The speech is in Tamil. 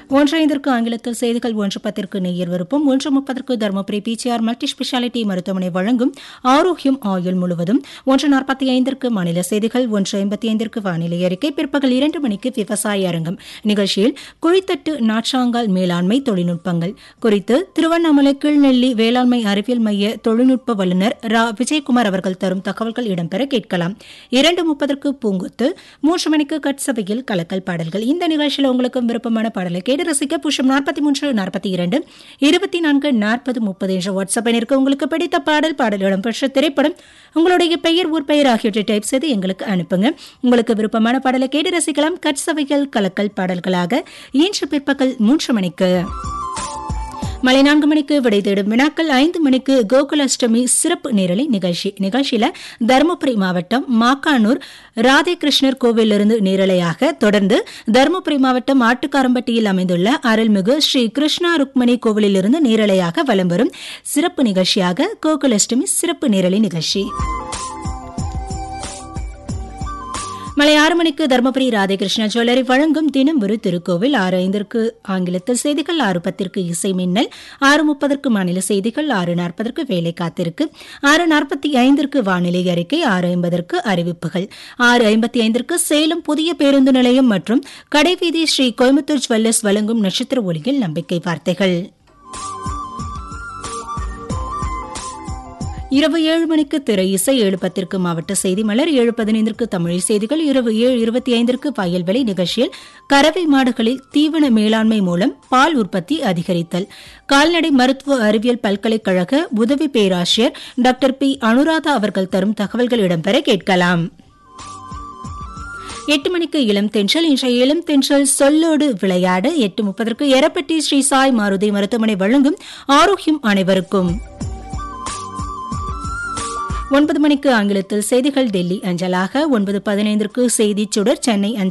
ஒன்றைந்திற்கு ஆங்கிலத்தில் செய்திகள் ஒன்று பத்திற்கு நெய்யர் விருப்பம் ஒன்று முப்பதற்கு தருமபுரி பிசிஆர் மல்டி ஸ்பெஷாலிட்டி மருத்துவமனை வழங்கும் ஆரோக்கியம் ஆயுள் முழுவதும் ஒன்று நாற்பத்தி ஐந்திற்கு மாநில செய்திகள் ஒன்று ஐம்பத்தி ஐந்திற்கு வானிலை அறிக்கை பிற்பகல் இரண்டு மணிக்கு விவசாய அரங்கம் நிகழ்ச்சியில் குழித்தட்டு நாற்றாங்கால் மேலாண்மை தொழில்நுட்பங்கள் குறித்து திருவண்ணாமலை கீழ்நெல்லி வேளாண்மை அறிவியல் மைய தொழில்நுட்ப வல்லுநர் ரா விஜயகுமார் அவர்கள் தரும் தகவல்கள் இடம்பெற கேட்கலாம் இரண்டு முப்பதற்கு பூங்குத்து மூன்று மணிக்கு கட்சபையில் கலக்கல் பாடல்கள் இந்த நிகழ்ச்சியில் உங்களுக்கு விருப்பமான பாடலை கேட்டு ரசிக்க புஷம் நாற்பத்தி மூன்று நாற்பத்தி இரண்டு இருபத்தி நான்கு நாற்பது முப்பது என்ற வாட்ஸ்அப் எண்ணிற்கு உங்களுக்கு பிடித்த பாடல் பாடல் இடம்பெற்ற திரைப்படம் உங்களுடைய பெயர் ஊர் பெயர் ஆகியவற்றை டைப் செய்து எங்களுக்கு அனுப்புங்க உங்களுக்கு விருப்பமான பாடலை கேட்டு ரசிக்கலாம் கட்சவைகள் கலக்கல் பாடல்களாக இன்று பிற்பகல் மூன்று மணிக்கு மலை நான்கு மணிக்கு விடை தேடும் வினாக்கள் ஐந்து மணிக்கு கோகுலாஷ்டமி சிறப்பு நேரலை நிகழ்ச்சி நிகழ்ச்சியில தருமபுரி மாவட்டம் மாக்கானூர் ராதே கிருஷ்ணர் கோவிலிருந்து நேரலையாக தொடர்ந்து தருமபுரி மாவட்டம் ஆட்டுக்காரம்பட்டியில் அமைந்துள்ள அருள்மிகு ஸ்ரீ கிருஷ்ணா ருக்மணி கோவிலிலிருந்து நேரலையாக வலம் வரும் சிறப்பு நிகழ்ச்சியாக கோகுலாஷ்டமி சிறப்பு நேரலை நிகழ்ச்சி மலை ஆறு மணிக்கு தருமபுரி ராதாகிருஷ்ணா ஜுவல்லரி வழங்கும் தினம் ஒரு திருக்கோவில் ஆறு ஐந்திற்கு ஆங்கிலத்தில் செய்திகள் ஆறு பத்திற்கு இசை மின்னல் ஆறு முப்பதற்கு மாநில செய்திகள் ஆறு நாற்பதற்கு வேலை காத்திருக்கு ஆறு நாற்பத்தி ஐந்திற்கு வானிலை அறிக்கை ஆறு ஐம்பதற்கு அறிவிப்புகள் ஆறு ஐம்பத்தி ஐந்திற்கு சேலம் புதிய பேருந்து நிலையம் மற்றும் கடைவீதி ஸ்ரீ கோயம்புத்தூர் ஜுவல்லர்ஸ் வழங்கும் நட்சத்திர ஒளியில் நம்பிக்கை வார்த்தைகள் இரவு ஏழு மணிக்கு திரை இசை ஏழு பத்திற்கு மாவட்ட செய்தி மலர் ஏழு பதினைந்திற்கு தமிழ் செய்திகள் இரவு ஏழு இருபத்தி ஐந்திற்கு வயல்வெளி நிகழ்ச்சியில் கறவை மாடுகளில் தீவன மேலாண்மை மூலம் பால் உற்பத்தி அதிகரித்தல் கால்நடை மருத்துவ அறிவியல் பல்கலைக்கழக உதவி பேராசிரியர் டாக்டர் பி அனுராதா அவர்கள் தரும் தகவல்கள் இடம்பெற கேட்கலாம் எட்டு மணிக்கு இளம் தென்றல் இன்றைய இளம் தென்றல் சொல்லோடு விளையாட எட்டு முப்பதற்கு எரப்பட்டி ஸ்ரீ சாய் மாருதி மருத்துவமனை வழங்கும் ஆரோக்கியம் அனைவருக்கும் ஒன்பது மணிக்கு ஆங்கிலத்தில் செய்திகள் டெல்லி அஞ்சலாக ஒன்பது பதினைந்திற்கு செய்திச் சுடர் சென்னை